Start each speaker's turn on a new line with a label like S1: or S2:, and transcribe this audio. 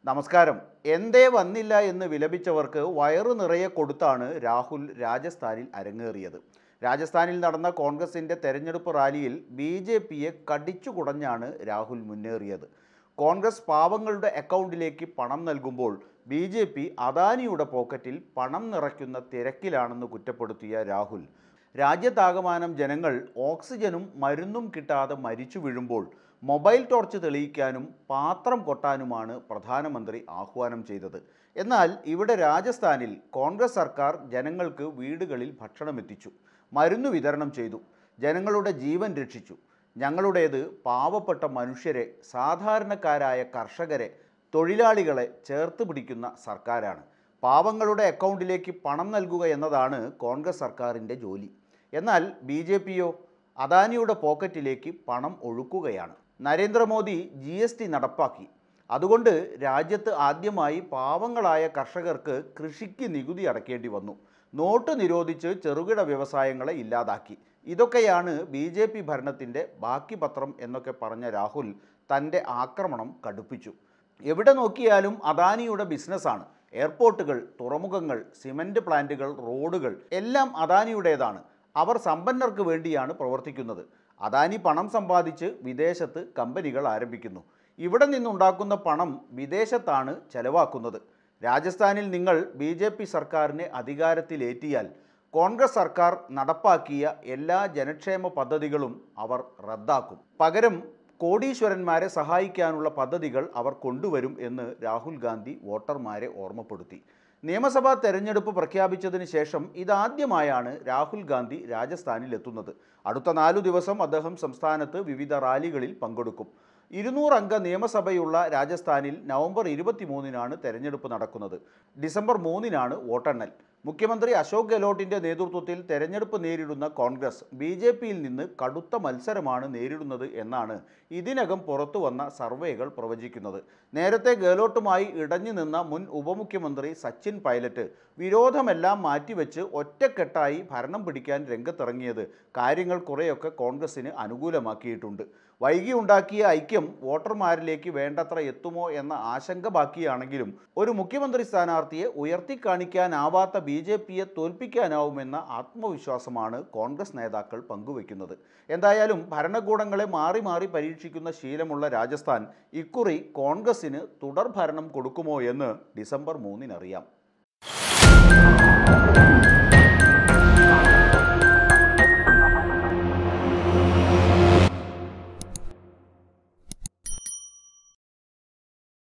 S1: നമസ്കാരം എന്തേ വന്നില്ല എന്ന് വിലപിച്ചവർക്ക് വയറു നിറയെ കൊടുത്താണ് രാഹുൽ രാജസ്ഥാനിൽ അരങ്ങേറിയത് രാജസ്ഥാനിൽ നടന്ന കോൺഗ്രസിൻ്റെ തെരഞ്ഞെടുപ്പ് റാലിയിൽ ബി ജെ പിയെ കടിച്ചു കുടഞ്ഞാണ് രാഹുൽ മുന്നേറിയത് കോൺഗ്രസ് പാവങ്ങളുടെ അക്കൗണ്ടിലേക്ക് പണം നൽകുമ്പോൾ ബി ജെ പി അദാനിയുടെ പോക്കറ്റിൽ പണം നിറയ്ക്കുന്ന തിരക്കിലാണെന്ന് കുറ്റപ്പെടുത്തിയ രാഹുൽ രാജ്യത്താകമാനം ജനങ്ങൾ ഓക്സിജനും മരുന്നും കിട്ടാതെ മരിച്ചു വീഴുമ്പോൾ മൊബൈൽ ടോർച്ച് തെളിയിക്കാനും പാത്രം കൊട്ടാനുമാണ് പ്രധാനമന്ത്രി ആഹ്വാനം ചെയ്തത് എന്നാൽ ഇവിടെ രാജസ്ഥാനിൽ കോൺഗ്രസ് സർക്കാർ ജനങ്ങൾക്ക് വീടുകളിൽ ഭക്ഷണമെത്തിച്ചു മരുന്ന് വിതരണം ചെയ്തു ജനങ്ങളുടെ ജീവൻ രക്ഷിച്ചു ഞങ്ങളുടേത് പാവപ്പെട്ട മനുഷ്യരെ സാധാരണക്കാരായ കർഷകരെ തൊഴിലാളികളെ ചേർത്ത് പിടിക്കുന്ന സർക്കാരാണ് പാവങ്ങളുടെ അക്കൗണ്ടിലേക്ക് പണം നൽകുക എന്നതാണ് കോൺഗ്രസ് സർക്കാരിൻ്റെ ജോലി എന്നാൽ ബി ജെ പിയോ അദാനിയുടെ പോക്കറ്റിലേക്ക് പണം ഒഴുക്കുകയാണ് നരേന്ദ്രമോദി ജി എസ് ടി നടപ്പാക്കി അതുകൊണ്ട് രാജ്യത്ത് ആദ്യമായി പാവങ്ങളായ കർഷകർക്ക് കൃഷിക്ക് നികുതി അടയ്ക്കേണ്ടി വന്നു നോട്ട് നിരോധിച്ച് ചെറുകിട വ്യവസായങ്ങളെ ഇല്ലാതാക്കി ഇതൊക്കെയാണ് ബി ജെ പി ഭരണത്തിൻ്റെ ബാക്കി പത്രം എന്നൊക്കെ പറഞ്ഞ രാഹുൽ തൻ്റെ ആക്രമണം കടുപ്പിച്ചു എവിടെ നോക്കിയാലും അദാനിയുടെ ബിസിനസ്സാണ് എയർപോർട്ടുകൾ തുറമുഖങ്ങൾ സിമൻറ്റ് പ്ലാന്റുകൾ റോഡുകൾ എല്ലാം അദാനിയുടേതാണ് അവർ സമ്പന്നർക്ക് വേണ്ടിയാണ് പ്രവർത്തിക്കുന്നത് അദാനി പണം സമ്പാദിച്ച് വിദേശത്ത് കമ്പനികൾ ആരംഭിക്കുന്നു ഇവിടെ നിന്നുണ്ടാക്കുന്ന പണം വിദേശത്താണ് ചെലവാക്കുന്നത് രാജസ്ഥാനിൽ നിങ്ങൾ ബി ജെ പി സർക്കാരിനെ അധികാരത്തിലേറ്റിയാൽ കോൺഗ്രസ് സർക്കാർ നടപ്പാക്കിയ എല്ലാ ജനക്ഷേമ പദ്ധതികളും അവർ റദ്ദാക്കും പകരം കോടീശ്വരന്മാരെ സഹായിക്കാനുള്ള പദ്ധതികൾ അവർ കൊണ്ടുവരും എന്ന് രാഹുൽ ഗാന്ധി വോട്ടർമാരെ ഓർമ്മപ്പെടുത്തി നിയമസഭാ തെരഞ്ഞെടുപ്പ് പ്രഖ്യാപിച്ചതിന് ശേഷം ഇതാദ്യമായാണ് രാഹുൽ ഗാന്ധി രാജസ്ഥാനിൽ എത്തുന്നത് അടുത്ത നാലു ദിവസം അദ്ദേഹം സംസ്ഥാനത്ത് വിവിധ റാലികളിൽ പങ്കെടുക്കും ഇരുന്നൂറംഗ നിയമസഭയുള്ള രാജസ്ഥാനിൽ നവംബർ ഇരുപത്തിമൂന്നിനാണ് തെരഞ്ഞെടുപ്പ് നടക്കുന്നത് ഡിസംബർ മൂന്നിനാണ് വോട്ടെണ്ണൽ മുഖ്യമന്ത്രി അശോക് ഗെഹ്ലോട്ടിന്റെ നേതൃത്വത്തിൽ തെരഞ്ഞെടുപ്പ് നേരിടുന്ന കോൺഗ്രസ് ബി ജെ പിയിൽ നിന്ന് കടുത്ത മത്സരമാണ് നേരിടുന്നത് എന്നാണ് ഇതിനകം പുറത്തു വന്ന സർവേകൾ പ്രവചിക്കുന്നത് നേരത്തെ ഗെഹ്ലോട്ടുമായി ഇടഞ്ഞു നിന്ന മുൻ ഉപമുഖ്യമന്ത്രി സച്ചിൻ പൈലറ്റ് വിരോധമെല്ലാം മാറ്റിവെച്ച് ഒറ്റക്കെട്ടായി ഭരണം പിടിക്കാൻ രംഗത്തിറങ്ങിയത് കാര്യങ്ങൾ കുറേയൊക്കെ കോൺഗ്രസിന് അനുകൂലമാക്കിയിട്ടുണ്ട് വൈകി ഉണ്ടാക്കിയ ഐക്യം വോട്ടർമാരിലേക്ക് വേണ്ടത്ര എത്തുമോ എന്ന ആശങ്ക ബാക്കിയാണെങ്കിലും ഒരു മുഖ്യമന്ത്രി സ്ഥാനാർത്ഥിയെ ഉയർത്തിക്കാണിക്കാനാവാത്ത ബി ജെ പിയെ തോൽപ്പിക്കാനാവുമെന്ന ആത്മവിശ്വാസമാണ് കോൺഗ്രസ് നേതാക്കൾ പങ്കുവയ്ക്കുന്നത് എന്തായാലും ഭരണകൂടങ്ങളെ മാറി മാറി പരീക്ഷിക്കുന്ന ശീലമുള്ള രാജസ്ഥാൻ ഇക്കുറി കോൺഗ്രസിന് തുടർ ഭരണം കൊടുക്കുമോ എന്ന് ഡിസംബർ മൂന്നിനറിയാം